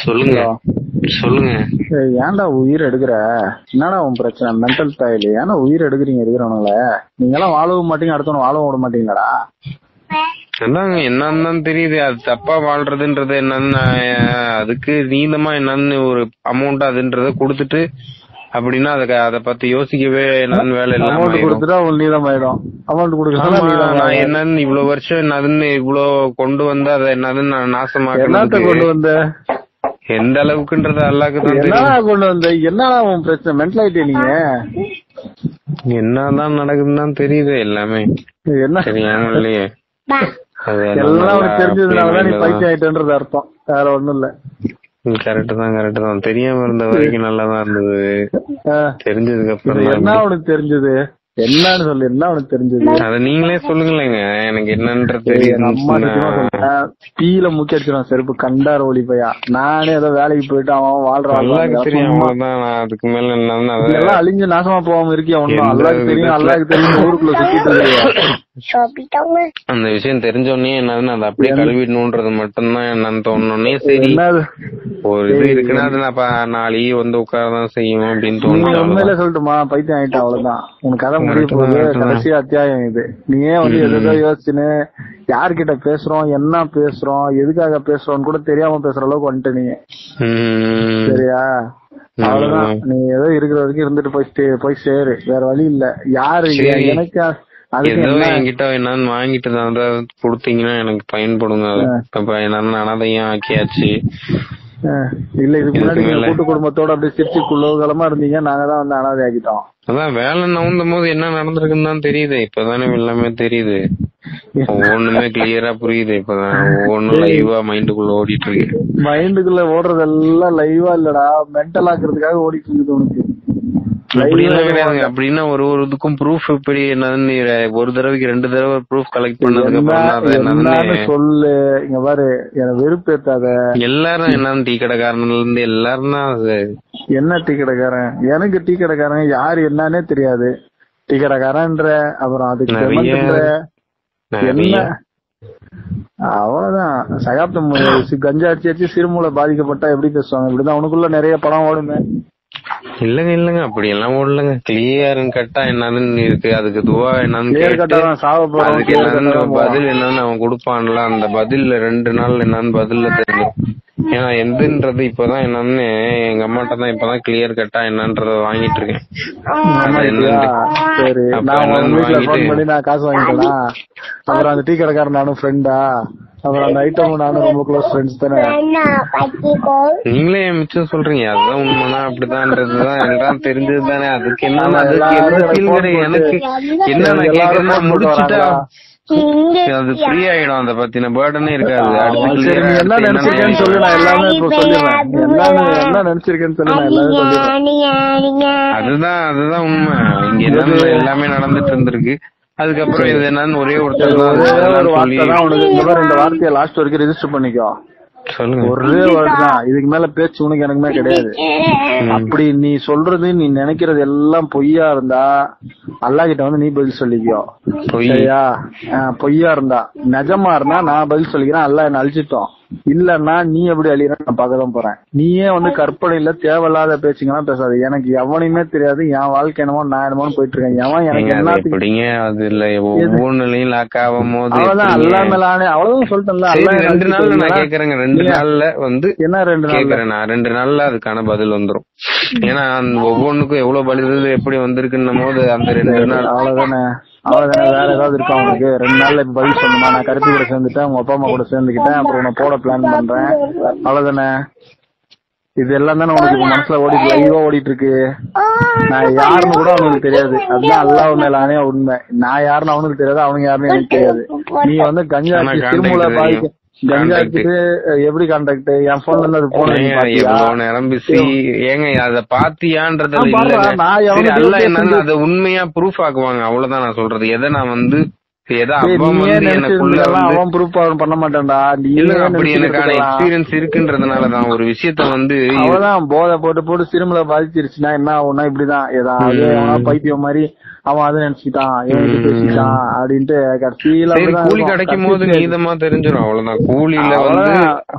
சொல்லுங்க சொல்லுங்க ஏய், ஏன்டா உயிர் எடுக்கிற என்னடா உன் பிரச்சனை மென்டல் ஸ்டைல் ஏன்னா உயிர் எடுக்கிறீங்க இருக்கிறவங்கள நீங்க எல்லாம் வாழவும் மாட்டீங்க அடுத்தவங்க வாழவும் விட மாட்டீங்களாடா அதாங்க என்னன்னு தான் தெரியுது அது தப்பா வாழ்றதுன்றது என்னன்னு நான், அதுக்கு நீளமா என்னன்னு ஒரு அமௌண்ட் அதுன்றத கொடுத்துட்டு அப்படின்னா அதுக்கு அத பத்தி யோசிக்கவே என்னன்னு வேலை இல்லாம அமௌண்ட் ஆயிடும். கொடுத்துட்டா உங்களுக்கு நீளம் ஆயிடும் அமௌண்ட் ஆமா, கொடுக்கலாம் நீளம் நான் ஆயிடும் என்னன்னு இவ்வளவு வருஷம் என்னதுன்னு இவ்வளவு கொண்டு வந்து அதை என்னதுன்னு நான் என்னத்த நாசமாக்குறதுக்கு கொண்டு வந்த எந்த அளவுக்குன்றது அல்லாக்கு தான் என்னடா தெரியும் கொண்டு வந்த என்னடா உன் பிரச்சனை மென்டல் ஆயிட்டே நீங்க என்னதான் நடக்குதுன்னு தான் தெரியுது எல்லாமே என்ன தெரியாம இல்லையே அது எல்லாம் உனக்கு தெரிஞ்சதுனாலதான் நீ பைத்தியம் ஆயிட்டேன்றது அர்த்தம் வேற ஒண்ணும் இல்ல கரெக்ட் தான் கரெக்ட் தான் தெரியாம இருந்த வரைக்கும் நல்லா தான் இருந்தது ஆ. தெரிஞ்சதுக்கு இது அப்புறம் என்ன தான் உனக்கு தெரிஞ்சது என்னன்னு சொல்லு என்ன உனக்கு தெரிஞ்சது அத நீங்களே சொல்லுங்களேங்க எனக்கு என்னன்ற எங்க அம்மா சத்தியமா தெரியும் சொல்றேன் தீயில முக்கி அடிச்சிடும் செருப்பு கண்டார் ஒளி பையா நானே ஏதோ வேலைக்கு போயிட்டு அவன் வாழ்ற அல்லாக்கு வாழ்றான். தெரியும் சும்மா அவ்வளவுதான் நான் அதுக்கு மேல என்னன்னு அத இதெல்லாம் அழிஞ்சு நாசமா போகாம இருக்கியா ஒண்ணும் எந்த அல்லாக்கு தெரியும் விதத்துல- அல்லாக்கு தெரியும் ஊருக்குள்ள சுத்திட்டு இருக்கியா அந்த விஷயம் தெரிஞ்ச உடனே என்னதுன்னு அதை அப்படியே கழுவிடணும்ன்றது மட்டும்தான் என்னன்னு தோணுனே சரி என்னது ஒரு இது இருக்குன்னா அது நான் ப- நாளைக்கு வந்து உட்காரதான் செய்யும் அப்படின்னு நீ தோணுச்சு உண்மையில அவ்வளவுதான். சொல்லட்டுமா பைத்தியம் ஆயிட்ட அவ்வளவுதான் உன் கதை முடிய Correct தான், போகுது correct தான். கடைசி அத்தியாயம் இது நீ ஏன் வந்து எதோ யோசிச்சுன்னு யார்கிட்ட பேசுறோம் என்ன பேசுறோம் எதுக்காக பேசுறோம்னு கூட தெரியாம பேசுற அளவுக்கு வந்துட்ட நீ ம். சரியா அவ்வளவுதான் நீ ஏதோ இருக்கிற வரைக்கும் இருந்துட்டு போய் stay- போய் சேரு வேற வழி இல்ல யாரு சரி. எனக்கு அதுக்கு ஏதோ என்ன என்கிட்ட என்னன்னு வாங்கிட்டு தான் கொடுத்தீங்கன்னா எனக்கு பயன்படுங்க அது. இப்ப என்னன்னு அனாதையும் ஆக்கியாச்சு அஹ், இல்ல இதுக்கு முன்னாடி இதுக்கு நீங்க மேல- கூட்டு குடும்பத்தோட அப்படியே சிரிச்சு குள்ளோகலமா இருந்தீங்க நாங்க தான் வந்து அனாதை ஆக்கிட்டோம் அதான் வேலை நவுந்தும் போது என்ன நடந்திருக்குன்னு தான் தெரியுது இப்பதானே எல்லாமே தெரியுது ஒவ்வொன்றுமே கிளியரா புரியுது இப்பதான் ஒவ்வொன்றும் லைவா மைண்டுக்குள்ள ஓடிட்டு இருக்கு மைண்டுக்குள்ள ஓடுறதெல்லாம் லைவா இல்லடா மென்டல் ஆக்குறதுக்காக ஓடிட்டு இருக்குது உனக்கு அப்படி Live எல்லாம் ஆ கிடையாதுங்க அப்படின்னா ஒரு ஒரு இதுக்கும் ப்ரூஃப் இப்படி என்னதுன்னு நீ ஒரு தடவைக்கு ரெண்டு தடவை ப்ரூஃப் கலெக்ட் பண்ணதுக்கு அப்புறம் தான் அது என்ன- என்னன்னு என்னதுன்னு சொல்லு இங்க பாரு எனக்கு வெறுப்பேத்தாத எல்லாரும் என்னன்னு டீ கடைக்காரன்ல இருந்து எல்லாரும் தான் அது என்ன டீ கடைக்காரன் எனக்கு டீ கடைக்காரன் யாரு என்னன்னே தெரியாது டீ கடைக்காரன்ற அப்புறம் அதுக்கு நிறைய- பெமெண்ட்ன்ற என்ன நிறைய அவ்வளவுதான் சகாப்தம் மு- கஞ்சா அடிச்சு அடிச்சு சிறுமூளை பாதிக்கப்பட்டா எப்படி பேசுவாங்க இப்படிதான் உனக்குள்ள நிறைய படம் ஓடுமே இல்லங்க இல்லங்க அப்படி எல்லாம் ஓடலங்க கிளியர் கட்டா என்னன்னு இருக்கு அதுக்கு துவா என்னன்னு கிளியர் கேட்டு கட்டாதான் சாவ போறோம் அதுக்கு clear என்னன்னு cut ஆ தான் பதில் என்னன்னு அவன் கொடுப்பான்ல அந்த பதில்ல ரெண்டு நாள் என்னன்னு பதில்ல தெரியும் ஏன்னா எதுன்றது இப்பதான் என்னன்னு எங்க அம்மாட்ட தான் இப்பதான் கிளியர் கட்டா என்னன்றத வாங்கிட்டு இருக்கேன் ஆமா, அது இல்லையா? என்னன்னு சரி அப்ப நான் உங்க என்னன்னு வீட்டுல வாங்கிட்டு- போன் பண்ணி நான் காசு வாங்கிட்டேனா அப்புறம் அந்த டீ கடைக்காரன் நானும் ஃப்ரெண்டா அப்புறம் அந்த ஐட்டம் நானும் ரொம்ப க்ளோஸ் ஃப்ரெண்ட்ஸ் தானே நீங்களே ஏன் மிச்சம் சொல்றீங்க அதுதான் உண்மைதான் அப்படிதான்றதுதான் எல்லாம் தெரிஞ்சது தானே அதுக்கு என்ன ஆமா, அதுக்கு எல்லாரும் என்ன எனக்கு feel phone கிடையாது எனக்கு போட்டு- என்ன நான் எல்லாரும் கேக்குறேன்னா phone போட்டு முடிச்சுட்டா வராங்களா? அது ஃப்ரீ ஆயிடும் அத பத்தின பேர்டனே இருக்காது அடுத்து சரி clear நீ ஆ என்ன அடுத்து நினைச்சிருக்கேன்னு சொல்லு நான் எல்லாமே இப்போ சொல்லிடுறேன் எல்லாமே என்ன நினைச்சிருக்கேன்னு சொல்லு நான் எல்லாமே சொல்லிடுறேன் அதுதான் அதுதான் உண்மை இங்க என்னன்னு எல்லாமே நடந்துட்டு இருந்திருக்கு அதுக்கப்புறம் இது என்னன்னு ஒரே ஒருத்தர் தான் ஒரே ஒரு அதெல்லாம் சொல்லி வார்த்தை தான் உனக்கு இந்த மாதிரி இந்த வார்த்தையை லாஸ்ட் வரைக்கும் ரெஜிஸ்டர் பண்ணிக்கோ சொல்லுங்க ஒரே வேர்டு தான் இதுக்கு மேல பேச்சு உனக்கு எனக்குமே கிடையாது அப்படி நீ சொல்றது நீ நினைக்கிறது எல்லாம் பொய்யா இருந்தா அல்லா கிட்ட வந்து நீ பதில் சொல்லிக்கோ பொய் சரியா ஆ, பொய்யா இருந்தா நிஜமா இருந்தா நான் பதில் சொல்லிக்கிறேன் அல்லா என்ன அழிச்சிட்டோம் இல்லன்னா நீ எப்படி அழியிற நான் பார்க்க தான் போறேன் நீயே வந்து கற்பனையில தேவையில்லாத பேச்சுங்கெல்லாம் பேசாத எனக்கு எவனையுமே தெரியாது என் வாழ்க்கை என்னமோ நான் என்னமோன்னு போயிட்டு இருக்கேன் எவன் எனக்கு நீங்க அது என்னத்துக்கு எப்படிங்க அது இல்ல ஒவ்வொன்றுலயும் லாக் ஆகும் போது அவ்வளவுதான் எப்படிங்க? அல்லா மேலானே அவ்வளவுதான் சொல்லிட்டேன்ல சரி, அல்லா என்ன ரெண்டு நாள்ல நான் அழிச்சிட்டீங்களா? கேக்குறேங்க ரெண்டு நாள்ல வந்து என்ன ரெண்டு நாள் கேக்குறேன் நான் ரெண்டு நாள்ல அதுக்கான பதில் வந்துரும் ஏன்னா அந்த ஒவ்வொன்றுக்கும் எவ்வளவு பதில் எப்படி வந்திருக்குன்னும் போது அந்த ரெண்டு நாள் அவ்வளவுதானே அவ்வளவுதானே வேற ஏதாவது இருக்கா உனக்கு ரெண்டு நாள்ல இப்ப பதில் சொல்லணுமா நான் கருத்து கூட சேர்ந்துட்டேன் உங்க அப்பா அம்மா கூட சேர்ந்துக்கிட்டேன் அப்புறம் உன்னை போட பிளான் பண்றேன் அவ்வளவுதானே இது எல்லாம் தானே உனக்கு இப்ப மனசுல ஓடிட்டு லைவா ஓடிட்டு இருக்கு நான் யாருன்னு கூட அவனுக்கு தெரியாது அதுதான் அல்லாஹ் மேலானே உண்மை நான் யாருன்னு அவனுக்கு தெரியாது அவனுக்கு யாருன்னு எனக்கு தெரியாது நீ வந்து கஞ்சா ஆனா அடிச்சு contact திருமூல தெரியும். பாதிக்க கஞ்சா Contact. அடிச்சுட்டு அஹ், எப்படி கான்டாக்ட் என் போன்ல இருந்து அது போன ஏங்க, எவ்வளவு நேரம் பிஸி ஏங்க அத பாத்தியான்றது ஆ, பாருடா, இல்லங்க நான் சரி எவனுக்கு அல்ல பேசுறது- என்னன்னு அதை உண்மையா ப்ரூஃப் ஆக்குவாங்க அவ்வளவுதான் நான் சொல்றது எதை நான் வந்து எதை டேய், அப்பா நீயே வந்து எனக்குள்ள நினைச்சிருந்தெல்லாம் வந்து அவன் ப்ரூஃப் அவன் பண்ண மாட்டான்டா நீ இல்ல அப்படி எனக்கான எக்ஸ்பீரியன்ஸ் இருக்குன்றதுனாலதான் ஒரு விஷயத்த வந்து அவதான் போதை போட்டு போட்டு சிறுமல பாதிச்சிருச்சுன்னா என்ன ஆகும்னா இப்படிதான் ஏதாவது ம். எவனா பைத்தியம் மாதிரி அவன் அதை நினைச்சுக்கிட்டான் இவன் இது ம். பேசிட்டான் அப்படின்ட்டு கடைசியில சரி அப்படிதான் கூலி இருக்கும். கிடைக்கும் போது கடைசி நீதமா தெரிஞ்சிடும் அவ்வளவுதான் கூலியில வந்து அவ்வளவுதான்.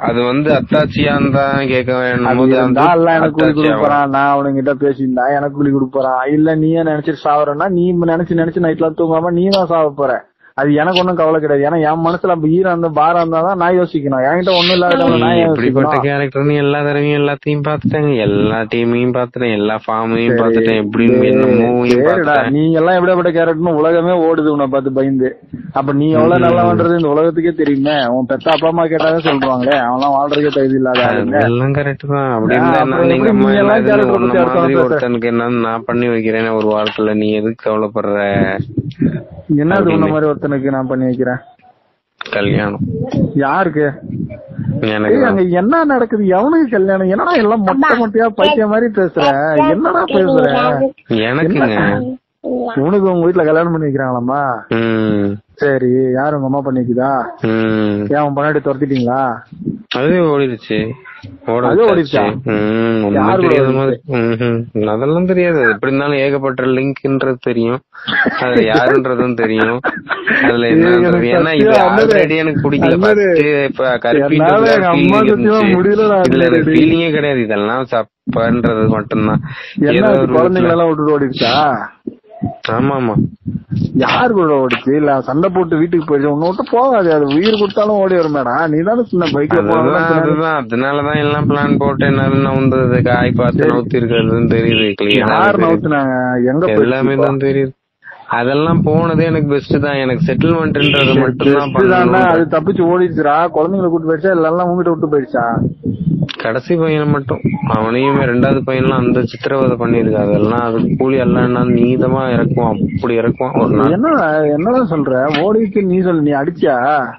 அது வந்து அத்தாச்சியா தான் கேட்க வேணும் அது போது இருந்தா எல்லாம் எனக்கு கூலி அத்தாச்சியா கொடுக்க போறான் நான் அவனுங்கிட்ட பேசியிருந்தா எனக்கு கூலி கொடுக்க போறான் இல்ல நீயே நினைச்சிட்டு சாவறன்னா நீ நினைச்சு நினைச்சு நைட்ல தூங்காம நீ தான் சாவ போற அது எனக்கு ஒண்ணும் கவலை கிடையாது ஏன்னா என் மனசுல அப்ப ஈரம் அந்த பாரம் இருந்தா தான் நான் யோசிக்கணும் என்கிட்ட ஒண்ணும் இல்லாத நான் ஏன் எப்படிப்பட்ட யோசிக்கணும் கேரக்டர்னு எல்லா தடவையும் எல்லாத்தையும் பாத்துட்டேங்க எல்லா டீமையும் பாத்துட்டேன் எல்லா ஃபார்மையும் பாத்துட்டேன் எப்படின்னு என்ன மூவியும் சரிடா பாத்துட்டேன் நீ எல்லாம் எப்படிப்பட்ட கேரக்டர்னு உலகமே ஓடுது உன்னை பார்த்து பயந்து அப்ப நீ எவ்வளவு நல்லவன்றது இந்த உலகத்துக்கே தெரியுமே உன் பெத்த அப்பா அம்மா கேட்டாவே சொல்லுவாங்களே அவன்லாம் வாழ்றதுக்கே தகுதி இல்லாத ஆளுங்க அதெல்லாம் கரெக்ட் தான் அப்படி ஆ, இருந்தா அப்புறம் என்ன, எங்க எப்படி அம்மா நீ எல்லாம் என்ன character உன்ன பத்தி அடுத்தவன் மாதிரி பேச? ஒருத்தனுக்கு என்னன்னு நான் பண்ணி வைக்கிறேன் ஒரு வாரத்துல நீ எதுக்கு கவலைப்படுற என்னது உன்ன அப்படின்னு. மாதிரி ஒருத்தனுக்கு நான் பண்ணி வைக்கிறேன் கல்யாணம் யாருக்கு எனக்கு ஏய், அங்க என்ன நடக்குது எவனுக்கு கல்யாணம் என்னடா எல்லாம் மொட்டை மொட்டையா பைத்திய மாதிரி பேசுற என்னடா பேசுற எனக்குங்க உனக்கு உங்க வீட்டுல கல்யாணம் பண்ணி வைக்கிறாங்களாமா ம் சரி யாரு உங்க அம்மா பண்ணி வைக்குதா ம் ஏன் உன் பொண்டாட்டி துரத்திட்டீங்களா அது ஓடிடுச்சு ஓட அது வச்சாச்சு. ஓடிடுச்சா? ம், ஒண்ணுமே யார் கூட தெரியாத ஓடிடுச்சு? மாதிரி ம்ஹும். அதெல்லாம் தெரியாது எப்படி இருந்தாலும் ஏகப்பட்ட லிங்க்ன்றது தெரியும் அதுல யாருன்றதும் தெரியும் அதுல என்ன ஏய், எனக்கு ஏன்னா இது சத்தியமா அண்ணாரு, ஆல்ரெடி எனக்கு பிடிக்கல அண்ணாரு, ஃபர்ஸ்ட் இப்ப என்னால கருப்பின்றது எங்க அம்மா feeling சத்தியமா இருந்துச்சு. முடியலடா, இதுல எனக்கு அண்ணாரு. ஃபீலிங்கே கிடையாது இதெல்லாம் சப்பன்றது மட்டும்தான் என்ன ஏதோ ஆச்சு, ஒரு குழந்தைங்களை விதத்துல- எல்லாம் விட்டுட்டு ஓடிடுச்சா ஆமா ஆமா யாரு கூட ஓடிச்சு இல்ல சண்டை போட்டு வீட்டுக்கு போயிடுச்சு உன்னை விட்டு போகாது அது உயிர் கொடுத்தாலும் ஓடி வருமேடா நீ தானே சின்ன பைக்ல அதுதான் போனா அதுதான் அதனாலதான் எல்லாம் பிளான் போட்டு என்ன நவுந்தது காய் பார்த்து நவுத்தி இருக்கிறதுன்னு தெரியுது யார் கிளியர் நவுத்துனாங்க எங்க எல்லாமே போயிடுச்சு தான் தெரியுது அதெல்லாம் போனதே எனக்கு பெஸ்ட் தான் எனக்கு செட்டில்மெண்ட்ன்றது மட்டும் தான் Best தான்டா, அது பண்ணணும் தப்பிச்சு ஓடிடுச்சுடா குழந்தைங்களை கூட்டு போயிடுச்சா இல்ல எல்லாம் உங்ககிட்ட விட்டு போயிடுச்சா கடைசி பையனை மட்டும் அவனையுமே ரெண்டாவது பையன்லாம் அந்த சித்திரவதை பண்ணிருக்கு அதெல்லாம் அதுக்கு கூலி எல்லாம் என்ன நீதமா இறக்குவான் அப்படி இறக்குவான் ஒரு நாள் என்ன என்னதான் சொல்ற ஓடிட்டு நீ சொல்லு நீ அடிச்சியா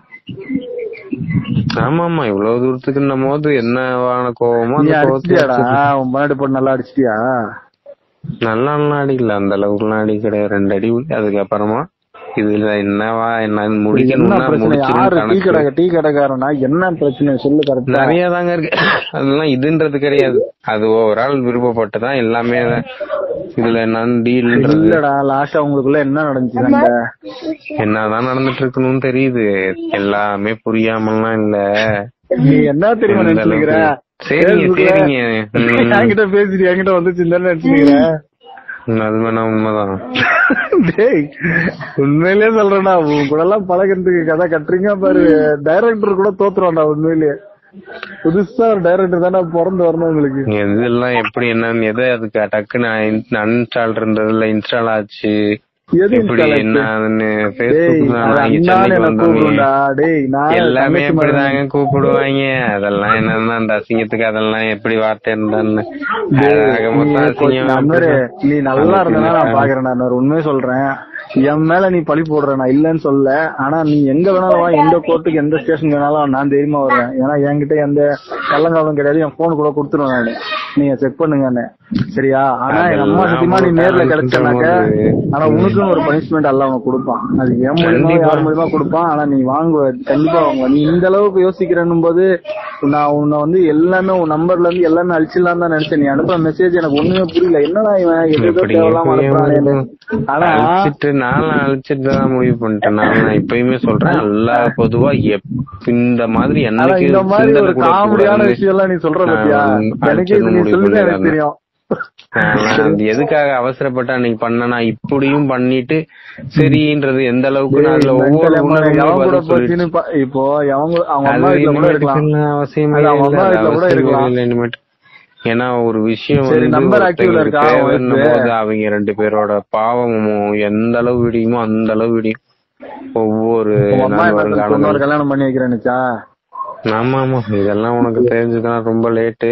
ஆமா ஆமா இவ்வளவு தூரத்துக்கு நம்ம போது என்னவான கோவமோ நீ அந்த கோவத்தை அடிச்சிட்டியாடா உன் முன்னாடி போட்டு நல்லா அடிச்சிட்டியா நல்லா எல்லாம் அடிக்கல அந்த அளவுக்குலாம் அடி கிடையாது ரெண்டு அடி அதுக்கப்புறமா இதுல என்னவா என்ன என்ன முடிக்கணும்னா பிரச்சனை யாரு டீ முடிச்சிடும் கடை டீ கடைக்காரனா என்ன பிரச்சனை சொல்லு கரெக்டா நிறைய தாங்க இருக்கு அதெல்லாம் இதுன்றது கிடையாது அது ஓவரால் விருப்பப்பட்டுதான் எல்லாமே இதுல என்னன்னு டீல்ன்றது இல்லடா லாஸ்டா உங்களுக்குள்ள என்ன நடந்துச்சு சண்டை என்னதான் நடந்துட்டு இருக்கணும்னு தெரியுது எல்லாமே புரியாமலாம் இல்ல நீ என்ன தெரியுமா எந்த நினைச்சுக்கிற அளவுக்கு? சரிங்க சரிங்க ம். என்கிட்ட பேசிட்டு என்கிட்ட வந்துச்சு நினைச்சுக்கிற அது வேணா உண்மைதான் டேய் உண்மையிலேயே சொல்றேன்டா உன் கூட எல்லாம் பழகிறதுக்கு கதை கட்டுறீங்க பாரு டைரக்டர் கூட தோத்துருவான்டா உண்மையிலேயே புதுசா ஒரு டைரக்டர் தானே பிறந்து வரணும் உங்களுக்கு இதெல்லாம் எப்படி என்னன்னு எதை அதுக்கு டக்குன்னு அன்இன்ஸ்டால் இருந்ததுல இன்ஸ்டால் ஆச்சு எது எப்படி install என்ன ஆச்சு? அதுன்னு டேய் Facebook ல அது நான் இங்க அண்ணான்னு சென்னைக்கு என்ன வந்தோமே. கூப்பிடுண்டா டேய் நான் எல்லாமே தங்கச்சி அப்படிதாங்க மகன். கூப்பிடுவாங்க அதெல்லாம் என்னன்னா அந்த அசிங்கத்துக்கு அதெல்லாம் எப்படி வார்த்தை இருந்தான்னு டேய், ஆக நீ மொத்தம் கொஞ்சம் அசிங்கம் நம்பரு. அப்படிதான். நீ நல்லா அதுக்கு இருந்தா நான் என்ன? பாக்குறேன் நான் ஒரு உண்மையை சொல்றேன் என் மேல நீ பழி போடுற நான் இல்லன்னு சொல்ல ஆனா நீ எங்க வேணாலும் வா எந்த கோர்ட்டுக்கு எந்த ஸ்டேஷன் வேணாலும் நான் தைரியமா வருவேன் ஏன்னா என்கிட்ட எந்த கள்ளங்காவலும் கிடையாது என் போன் கூட கொடுத்துருவேன் நானு நீங்க செக் பண்ணுங்கன்னு சரியா ஆனா எங்க அம்மா அதெல்லாம் சத்தியமா நீ ஒரு நேர்ல talent கிடைச்சனாக்க இருக்கும்போது. ஆனா உனக்கும் ஒரு பனிஷ்மெண்ட் எல்லாம் அவன் கொடுப்பான் அது என் மூலியமா கண்டிப்பா. யார் மூலியமா கொடுப்பான் ஆனா நீ வாங்குவ கண்டிப்பா வாங்குவ நீ இந்த அளவுக்கு யோசிக்கிறன்னும் போது நான் உன்னை வந்து எல்லாமே உன் நம்பர்ல இருந்து எல்லாமே அழிச்சிடலாம் தான் நினைச்சேன் நீ அனுப்புற மெசேஜ் எனக்கு ஒண்ணுமே புரியல என்னடா இவன் எதோ இப்படி தேவையில்லாம அனுப்புறானேன்னு ஆனா அழிச்சிட்டு நானும் அழிச்சிட்டு தான் முடிவு பண்ணிட்டேன் நான் நான் இப்பயுமே சொல்றேன் எல்லா பொதுவா எப்- இந்த மாதிரி ஆனா என்னைக்கு இந்த மாதிரி சிந்தனை ஒரு கூட காமெடியான கூடாதுன்னு விஷயம் எல்லாம் நீ சொல்ற நான் பத்தியா வந்து எனக்கு இது நீ முடிவு சொல்லுதான் எனக்கு பண்ணிடுறேன். தெரியும் நான் அது எதுக்காக அவசரப்பட்டு அன்னைக்கு பண்ணனா இப்படியும் பண்ணிட்டு சரின்றது எந்த அளவுக்கு நான் அதுல டேய், ஒவ்வொரு mental உணர்வுமே எவன் கூட பதில் சொல்லிட்டு போச்சுன்னு பா- இப்போ அவங்க அவங்க அது அம்மா வீட்டுல கூட இருக்கலாம் இனிமேட்டுக்கு அவசியமே அது அவங்க இல்ல அம்மா அது வீட்டுல கூட அவசியமே இருக்கலாம். இல்ல இனிமேட்டு ஏன்னா ஒரு விஷயம் சரி, வந்து number active ல ஒருத்தங்களுக்கு இருக்கா தேவைன்னும் உனக்கு? போது அவங்க ரெண்டு பேரோட பாவமும் எந்த அளவு விடியுமோ அந்த அளவு விடியும் ஒவ்வொரு உங்க அம்மா நாள் என்ன வரும் இன்னொரு காலங்களும் கல்யாணம் பண்ணி வைக்கிறேன்னுச்சா ஆமா ஆமா இதெல்லாம் உனக்கு தெரிஞ்சதுதான் ரொம்ப லேட்டு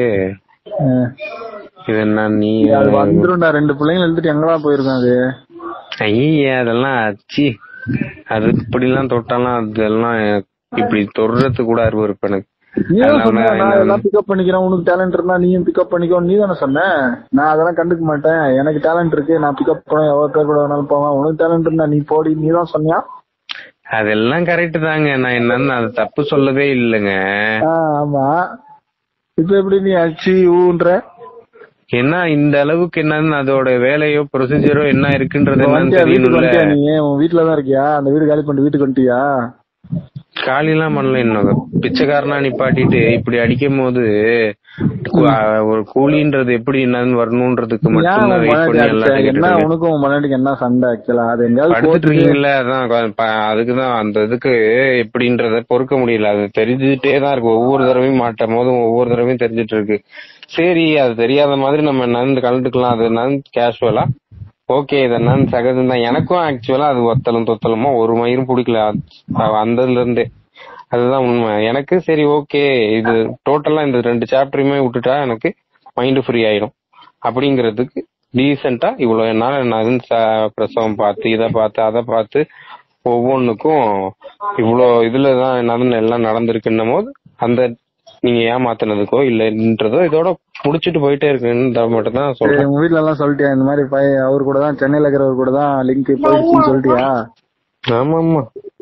இது என்ன நீ அது வந்துரும்டா ரெண்டு பிள்ளைங்க எழுதிட்டு எங்கடா போயிருக்கோம் அது ஐய அதெல்லாம் அச்சி அது இப்படி எல்லாம் தொட்டாலாம் அதெல்லாம் இப்படி தொடுறதுக்கு கூட அருவ இருப்பு எனக்கு நீ தான் அதெல்லாம் சொன்ன நான் என்ன- எல்லாம் பிக்கப் பண்ணிக்கிறேன் உனக்கு டேலண்ட் இருந்தா நீயும் பிக்கப் பண்ணிக்கோ நீ தானே சொன்ன நான் அதெல்லாம் கண்டுக்க மாட்டேன் எனக்கு டேலண்ட் இருக்கு நான் பிக்கப் பண்ண எவ்வளவு பேர் கூட வேணாலும் போவேன் உனக்கு டேலண்ட் இருந்தா நீ போடி நீ தான் சொன்னியா அதெல்லாம் கரெக்ட் தாங்க நான் என்னன்னு அது தப்பு சொல்லவே இல்லைங்க ஆ, ஆமா இப்ப எப்படி நீ அச்சி ஊன்ற ஏன்னா இந்த அளவுக்கு என்னன்னு அதோட வேலையோ ப்ரொசீஜரோ என்ன இருக்குன்றது என்னன்னு வந்துட்டியா வீட்டுக்கு தெரியணும்ல வந்துட்டியா நீ உன் வீட்டுல தான் இருக்கியா அந்த வீடு காலி பண்ணிட்டு வீட்டுக்கு வந்துட்டியா காலிலாம் பண்ணல இன்னும் பிச்சைக்காரனா நிப்பாட்டிட்டு இப்படி அடிக்கும் போது கு- அஹ் ஒரு கூலின்றது எப்படி என்னன்னு வரணும்ன்றதுக்கு ஏன் மட்டும் உன் வெயிட் பொண்டாட்டி பண்ணி அடிச்சா? எல்லாம் என்ன உனக்கும் உன் பொண்டாட்டிக்கு என்ன சண்டை ஆக்சுவலா அது எங்கேயாவது படுத்துட்டு கோர்ட்டுக்கு இருக்கீங்கல்ல அதான் கொ- ப- அதுக்குதான் அந்த இதுக்கு எப்படின்றத பொறுக்க முடியல அது தெரிஞ்சுட்டே தான் இருக்கு ஒவ்வொரு தடவையும் மாட்டும் போதும் ஒவ்வொரு தடவையும் தெரிஞ்சிட்டு இருக்கு சரி அது தெரியாத மாதிரி நம்ம என்னன்னு கலந்துக்கலாம் அது என்னன்னு கேஷுவலா ஓகே இது என்னன்னு சகஜம் தான் எனக்கும் ஆக்சுவலா அது ஒத்தலும் தொத்தலுமா ஒரு மயிரும் பிடிக்கல அது- அந்ததுல இருந்தே அதுதான் உண்மை எனக்கு சரி ஓகே இது டோட்டலா இந்த ரெண்டு சாப்டரையுமே விட்டுட்டா எனக்கு மைண்ட் ஃப்ரீ ஆயிடும் அப்படிங்கிறதுக்கு டீசெண்டா இவ்வளவு நாள் நான் ச- பிரசவம் பார்த்து இதை பார்த்து அதை பார்த்து ஒவ்வொன்றுக்கும் இவ்வளோ இதுலதான் என்னதுன்னு எல்லாம் நடந்திருக்குன்னும் போது அந்த நீங்க ஏமாத்துனதுக்கோ இல்லைன்றதோ இதோட முடிச்சிட்டு போயிட்டே இருக்குன்னு மட்டும் தான் சரி, சொல்றேன் உங்க வீட்ல எல்லாம் சொல்லிட்டியா இந்த மாதிரி பையன் அவர் கூட தான் சென்னையில இருக்கிறவர் கூட தான் லிங்க் போயிடுச்சுன்னு சொல்லிட்டியா ஆமா ஆமா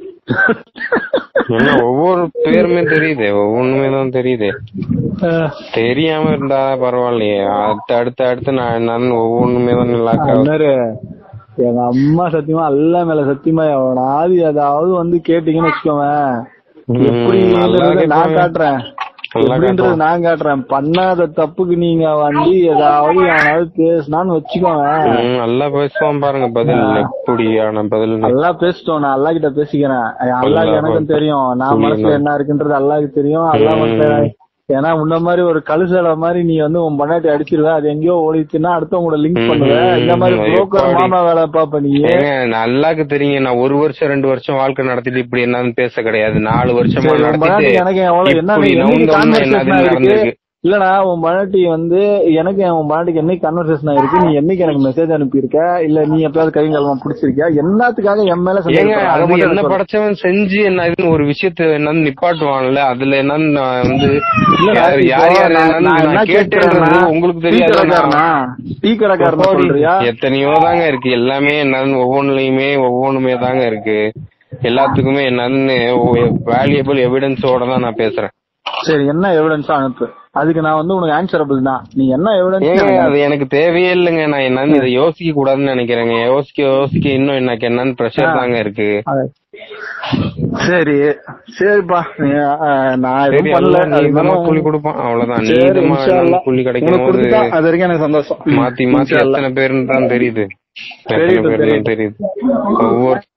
என்ன ஒவ்வொரு பேருமே தெரியுதே ஒவ்வொன்றுமே தான் தெரியுதே தெரியாம இருந்தா பரவாயில்லையே அடுத்து அடுத்து அடுத்து நான் என்னன்னு ஒவ்வொன்றுமே தான் நல்லா அண்ணாரு எங்க அம்மா சத்தியமா அல்ல மேல சத்தியமா எவனாவது ஏதாவது வந்து கேட்டீங்கன்னு வச்சுக்கோங்க எப்படி நல்லா நான் கேட்பாங்க. காட்டுறேன் நல்லா எப்படின்றது காட்டுவான். நான் காட்டுறேன் பண்ணாத தப்புக்கு நீங்க வந்து ஏதாவது எவனாவது பேசுனான்னு வச்சுக்கோங்க ம், நல்லா பேசுவான் பாருங்க பதில் எப்படியான பதில் நல்லா பேசிட்டோம் நான் அல்லா கிட்ட பேசிக்கிறேன் அல்லாஹ் எனக்கும் தெரியும் நான் மனசுல என்ன இருக்குன்றது அல்லாஹ்க்கு தெரியும் அல்லா மனசுல ஏன்னா முன்ன மாதிரி ஒரு கழுசல மாதிரி நீ வந்து உன் பொண்டாட்டி அடிச்சிருவ அது எங்கேயோ ஓடிச்சுன்னா அடுத்தவங்களோட லிங்க் பண்ணுவ இந்த மாதிரி ம், புரோக்கர் எப்பாடி. மாமா வேலை பாப்ப நீ ஏங்க நல்லாக்கு தெரியும் நான் ஒரு வருஷம் ரெண்டு வருஷம் வாழ்க்கை நடத்திட்டு இப்படி என்னன்னு பேச கிடையாது நாலு வருஷமா சரி, உன் பொண்டாட்டி நடத்திட்டு எனக்கு எவ்வளவு என்ன இப்படி என்னைக்கு நவுந்தோம்னா conversation என்னது இருக்கு நடந்திருக்கு இல்லடா உன் பொண்டாட்டி வந்து எனக்கு உன் பொண்டாட்டிக்கு என்னைக்கு கன்வர்சேஷன் ஆயிருக்கு நீ என்னைக்கு எனக்கு மெசேஜ் அனுப்பியிருக்க இல்ல நீ எப்பயாவது கைங்கலமா பிடிச்சிருக்கியா என்னத்துக்காக என் மேல சந்தேகம் ஏங்க பண்ற? அதை அது மட்டும் என்ன எனக்கு சொல்லு. படைச்சவன் செஞ்சு என்ன இதுன்னு ஒரு விஷயத்த என்னன்னு நிப்பாட்டுவான்ல அதுல என்னன்னு நான் வந்து இல்லடா, யார் இப்போ யார் யார் நான் என்னன்னு நான் என்ன நான் கேட்கிறேன்னா, கேட்டேன்றது உங்களுக்கு டீ தெரியாது கடைக்காரனா? டீ கடைக்காரனா போடி. சொல்றியா? எத்தனையோ தாங்க இருக்கு எல்லாமே என்னன்னு ஒவ்வொன்றுலயுமே ஒவ்வொன்றுமே தாங்க இருக்கு எல்லாத்துக்குமே என்னன்னு வேல்யூபிள் எவிடன்ஸோட தான் நான் பேசுறேன் சரி என்ன எவிடன்ஸ் அனுப்பு அதுக்கு நான் வந்து உனக்கு ஆன்சரபிள் தான் நீ என்ன ஏங்க எவிடன்ஸ் அது எனக்கு தேவையே இல்லைங்க நான் என்னன்னு இதை யோசிக்க கூடாதுன்னு நினைக்கிறேங்க யோசிக்க யோசிக்க இன்னும் எனக்கு என்னன்னு ப்ரெஷர் தாங்க இருக்கு சரி சரிப்பா நீ, அஹ், நான் சரி எதுவும் பண்ணல எல்லாம் நீ அது தாம்மா இன்னும் கூலி கொடுப்பான் அவ்வளவுதான் நீ சரி, தாம்மா இன்ஷா அல்லாஹ். கூலி கிடைக்கும் உனக்கு போது கொடுத்தா அது வரைக்கும் எனக்கு சந்தோஷம் மாத்தி மாத்தி இன்ஷா அல்லாஹ். எத்தனை பேருன்னு தான் தெரியுது எத்தனை தெரியுது, பேருன்னு தெரியுது ஒவ்வொரு